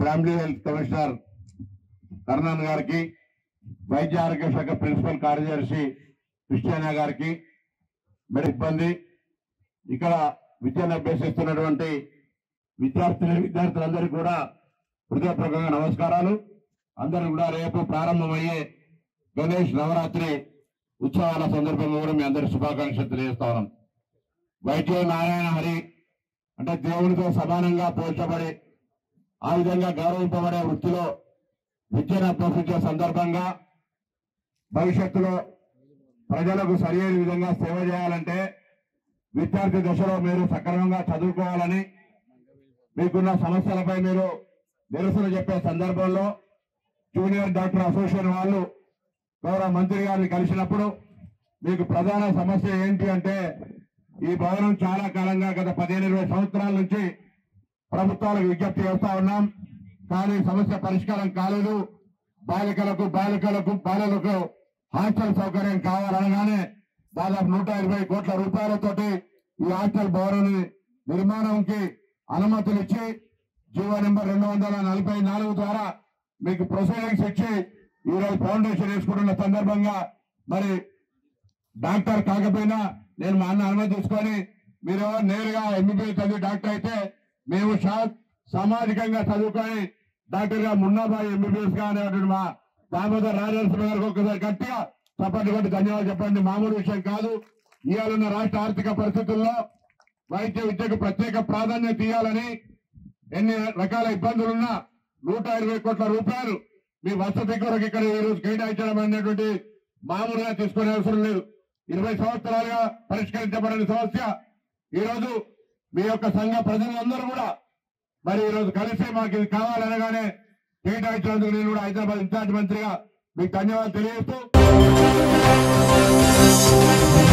family health commissioner Karnan గారికి వైద్య ఆరోగ్య శాఖ ప్రిన్సిపల్ కార్యదర్శి క్రిస్టియానా గారికి మరి ఇబ్బంది ఇక్కడ విద్యను అభ్యసిస్తున్నటువంటి విద్యార్థులు విద్యార్థులందరికీ కూడా హృదయపూర్వకంగా నమస్కారాలు అందరూ కూడా రేపు ప్రారంభమయ్యే గణేష్ నవరాత్రి ఉత్సవాల సందర్భంగా కూడా మీ అందరి శుభాకాంక్షలు తెలియజేస్తా ఉన్నాం వైద్య నారాయణ హరి అంటే దేవునితో సమానంగా పోల్చబడి ఆ విధంగా గౌరవింపబడే వృత్తిలో విద్యను అభ్యసించే సందర్భంగా భవిష్యత్తులో ప్రజలకు సరియైన విధంగా సేవ చేయాలంటే విద్యార్థి దశలో మీరు సక్రమంగా చదువుకోవాలని మీకున్న సమస్యలపై మీరు నిరసన చెప్పే సందర్భంలో జూనియర్ డాక్టర్ అసోసియేషన్ వాళ్ళు గౌరవ మంత్రి గారిని కలిసినప్పుడు మీకు ప్రధాన సమస్య ఏంటి అంటే ఈ భవనం చాలా కాలంగా గత పదిహేను ఇరవై సంవత్సరాల నుంచి ప్రభుత్వాలకు విజ్ఞప్తి చేస్తా ఉన్నాం కానీ సమస్య పరిష్కారం కాలేదు బాలికలకు బాలికలకు బాలలకు హాస్టల్ సౌకర్యం కావాలనగానే దాదాపు నూట ఇరవై కోట్ల రూపాయలతోటి ఈ హాస్టల్ భవనం నిర్మాణంకి అనుమతులు ఇచ్చి జీవో నెంబర్ రెండు వందల నలభై నాలుగు ద్వారా మీకు ప్రొసీడింగ్స్ ఇచ్చి ఈ రోజు ఫౌండేషన్ వేసుకుంటున్న సందర్భంగా మరి డాక్టర్ కాకపోయినా నేను మా అన్న అనుమతి తీసుకొని మీరు నేరుగా ఎంబీబీఎస్ చదివి డాక్టర్ అయితే మేము షా- సామాజికంగా చదువుకొని డాక్టర్ గా మున్నాబాయి ఎంబీబీఎస్ గా అనేటువంటి మా దామోదర్ రాజనరసింహ గారికి ఒక్కసారి గట్టిగా చప్పటి కొట్టి ధన్యవాదాలు చెప్పండి మామూలు విషయం కాదు ఇవాళ రాష్ట్ర ఆర్థిక పరిస్థితుల్లో వైద్య విద్యకు ప్రత్యేక ప్రాధాన్యత ఇవ్వాలని ఎన్ని రకాల ఇబ్బందులున్నా నూట ఇరవై కోట్ల రూపాయలు మీ వసతి కొరకు ఇక్కడ ఈ రోజు కేటాయించడం అనేటువంటి మామూలుగా తీసుకునే అవసరం లేదు ఇరవై సంవత్సరాలుగా పరిష్కరించబడిన సమస్య ఈ రోజు మీ యొక్క సంఘ ప్రజలందరూ కూడా మరి ఈ రోజు కలిసి మాకు ఇది కావాలనగానే కేటాయించినందుకు నేను కూడా హైదరాబాద్ ఇన్ఛార్జ్ మంత్రిగా మీకు ధన్యవాదాలు తెలియజేస్తూ